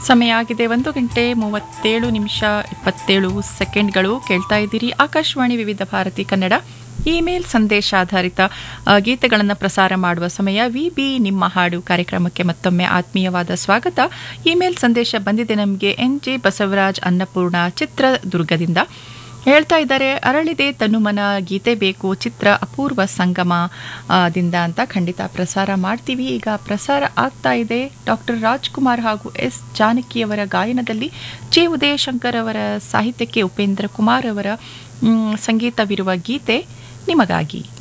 ಸಮಯ ಆಗಿದೆ ಒಂದು ಗಂಟೆ ಮೂವತ್ತೇಳು ನಿಮಿಷ ಇಪ್ಪತ್ತೇಳು ಸೆಕೆಂಡ್ಗಳು ಕೇಳ್ತಾ ಇದ್ದೀರಿ ಆಕಾಶವಾಣಿ ವಿವಿಧ ಭಾರತಿ ಕನ್ನಡ ಇಮೇಲ್ ಸಂದೇಶ ಆಧಾರಿತ ಗೀತೆಗಳನ್ನು ಪ್ರಸಾರ ಮಾಡುವ ಸಮಯ ವಿ ಬಿ ನಿಮ್ಮ ಹಾಡು ಕಾರ್ಯಕ್ರಮಕ್ಕೆ ಮತ್ತೊಮ್ಮೆ ಆತ್ಮೀಯವಾದ ಸ್ವಾಗತ ಇಮೇಲ್ ಸಂದೇಶ ಬಂದಿದೆ ನಮಗೆ ಎನ್ ಜೆ ಬಸವರಾಜ್ ಅನ್ನಪೂರ್ಣ ಚಿತ್ರದುರ್ಗದಿಂದ ಹೇಳ್ತಾ ಇದ್ದಾರೆ ಅರಳಿದೆ ತನುಮನ ಗೀತೆ ಬೇಕು ಚಿತ್ರ ಅಪೂರ್ವ ಸಂಗಮ ಆ, ದಿಂದ ಅಂತ ಖಂಡಿತ ಪ್ರಸಾರ ಮಾಡ್ತೀವಿ ಈಗ ಪ್ರಸಾರ ಆಗ್ತಾ ಇದೆ ಡಾಕ್ಟರ್ ರಾಜ್ಕುಮಾರ್ ಹಾಗೂ ಎಸ್ ಜಾನಕಿಯವರ ಗಾಯನದಲ್ಲಿ ಜೆ ಉದಯಶಂಕರ್ ಅವರ ಸಾಹಿತ್ಯಕ್ಕೆ ಉಪೇಂದ್ರ ಕುಮಾರ್ ಅವರ ಮ್, ಸಂಗೀತವಿರುವ ಗೀತೆ ನಿಮಗಾಗಿ